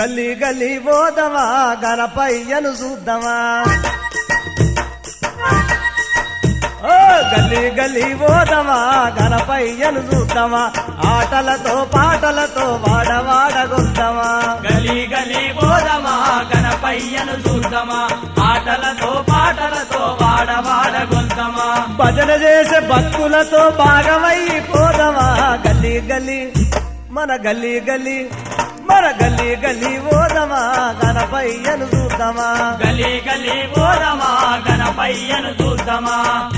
గల్లీ గల్లీ పోదమా గణపయ్యను చూద్దామా ఓ గల్లీ గల్లీ పోదమా గణపయ్యను చూద్దామా ఆటలతో పాటలతో వాడవాడ గొద్దమా గలీ గలీ పోదమా గణపయ్యను చూద్దామా ఆటలతో పాటలతో వాడవాడ గొంతమా భజన చేసే భక్తులతో భాగమై పోదమా గల్లీ గల్లీ మన గల్లీ గల్లీ మన గల్లీ గల్లీ పోదమా గణపయ్యను చూద్దామా గలీ గలీ పోదమా గణపయ్యను చూద్దామా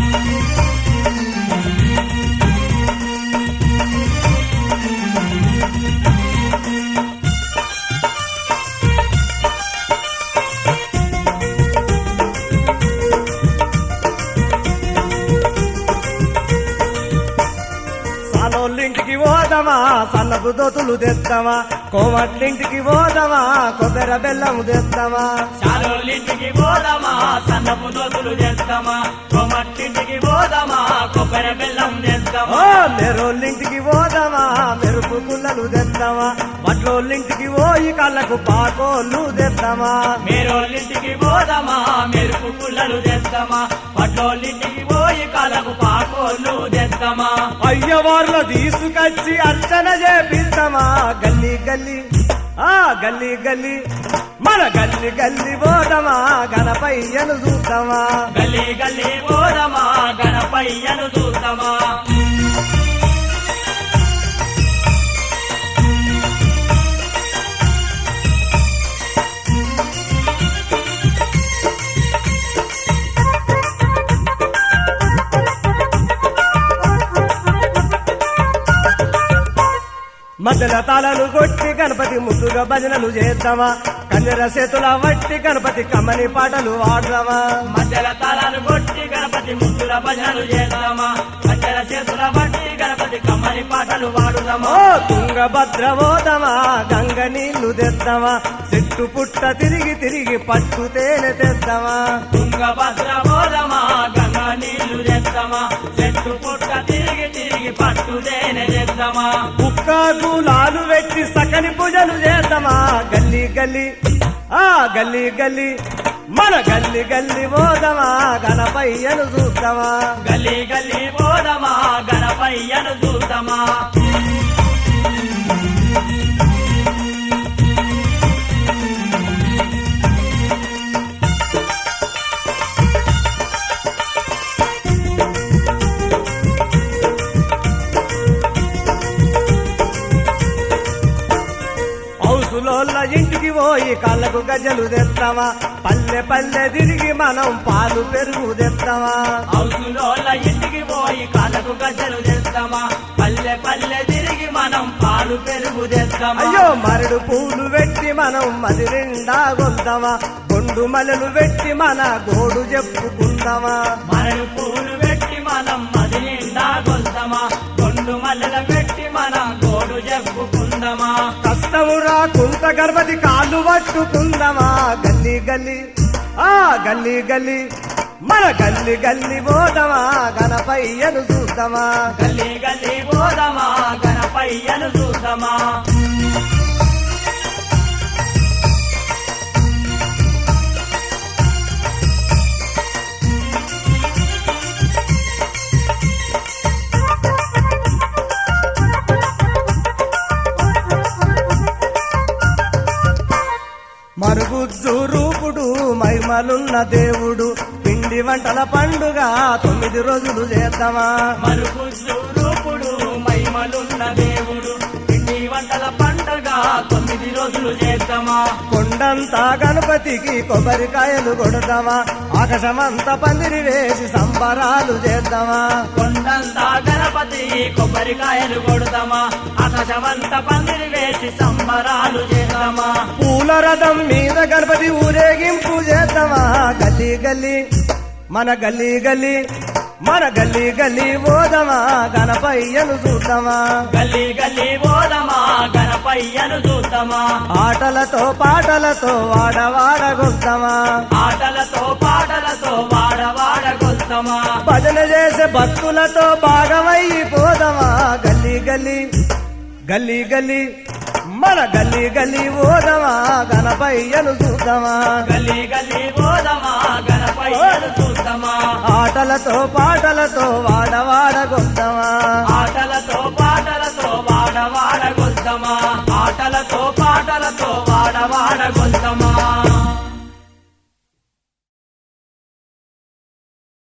సానోళ్ళింటికి పోదమా సన్నపు దోతులు తెద్దామా కోమట్లింటికి పోదమా కొబ్బరి బెల్లం తెద్దామా చాలోళ్ళింటికి పోదమా సన్నపు దోతులు చేద్దామా కొమట్టింటికి పోదమా కొబ్బరి బెల్లం ఓ చేద్దామా మెరోళ్ళింటికి పోదమా మెరుపు గుల్లలు తెద్దామా వడ్లోళ్ళింటికి పోయి కళ్ళకు పాకోళ్ళు తెద్దామా మేరోళ్ళింటికి పోదమా మెరుపు పుల్లలు తెద్దామా పట్టోళ్ళింటికి పోయి కలకు పాకోళ్ళు తెద్దామా అయ్యవార్ల తీసుకొచ్చి అర్చన చేపిద్దామా గల్లీ గల్లీ ఆ గల్లీ గల్లీ మన గల్లీ గల్లీ పోదమా గణపయ్యను చూద్దామా గల్లీ గల్లీ పోదమా గణపయ్యను చూద్దామా మధ్యల తాళాలు కొట్టి గణపతి ముద్దుగా భజనలు చేద్దామా కంజర చేతుల వట్టి గణపతి కమ్మని పాటలు వాడదామా మధ్యల తాళాలు కొట్టి గణపతి ముద్దుల భజనలు చేద్దామా మధ్యల చేతుల బట్టి గణపతి కమ్మని పాటలు వాడుదామా ఓ తుంగభద్ర పోదమా గంగ నీళ్లు తెద్దామా చెట్టు పుట్ట తిరిగి తిరిగి పట్టు తేనె తెద్దామా తుంగభద్ర పోదమా గంగా నీళ్లు తెద్దామా చెట్టు పుట్ట తిరిగి తిరిగి పట్టుదేనే తెద్దామా కుక్క గులాలు పెట్టి సకని పూజలు చేద్దామా గల్లీ గల్లీ ఆ గల్లీ గల్లీ మన గల్లీ గల్లీ పోదమా గణపయ్యను చూద్దామా గల్లీ గల్లీ పోదమా గణపయ్యను చూద్దామా హౌసులోళ్ళ ఇంటికి పోయి కాళ్ళకు గజ్జలు తెస్తామా పల్లె పల్లె తిరిగి మనం పాలు పెరుగు తెస్తామా హౌసులోళ్ళ ఇంటికి పోయి కాళ్ళకు గజ్జలు తెస్తామా పల్లె పల్లె తిరిగి మనం పాలు పెరుగు తెస్తామా అయ్యో మరడు పూలు పెట్టి మనం మది నిండా గొంతమా గొండు మలలు పెట్టి మన గోడు చెప్పుకుందామా మరడు పూలు పెట్టి మనం మది నిండా గొంతమా కొండు మల్లెల పెట్టి మనం గోడు చెప్పుకుందామా కష్టము రాకుంట గర్భతి కాళ్ళు పట్టుకుందామా గల్లీ గల్లీ ఆ గల్లీ గల్లీ మన గల్లీ గల్లీ పోదమా గణపయ్యను చూద్దామా గల్లీ గల్లీ పోదమా గణపయ్యను చూద్దామా మరుగుజ్జు రూపుడు మైమలున్న దేవుడు పిండి వంటల పండుగ తొమ్మిది రోజులు చేద్దామా మరుపు రూపుడు మహిమలున్న దేవుడు పిండి వంటల పండగ తొమ్మిది రోజులు చేద్దామా కొండంతా గణపతికి కొబ్బరికాయలు కొడదామా ఆకాశమంతా పందిరి వేసి సంబరాలు చేద్దామా కొండంతా గణపతి కొబ్బరికాయలు కొడతామా ఆకాశమంత పందిరి వేసి సంబరాలు చేద్దామా పూల రథం మీద గణపతి ఊరేగింపు చేద్దామా గల్లీ గల్లీ మన గల్లీ గల్లీ మన గల్లీ గల్లీ పోదమా గణపయ్యను చూద్దామా గల్లీ గల్లీ పోదమా గణపయ్యను చూద్దామా ఆటలతో పాటలతో వాడవాడ గొద్దమా ఆటలతో పాటలతో వాడవాడ గొల్తమా భజన చేసే భక్తులతో భాగమై పోదమా గల్లీ గల్లీ గల్లీ గల్లీ మన గల్లీ గల్లీ ఓదమా గణపయ్యను చూద్దామా గల్లీ గల్లీ పోదమా గణపయ్యను చూద్దామా ఆటలతో పాటలతో వాడవాడ గొద్దమా ఆటలతో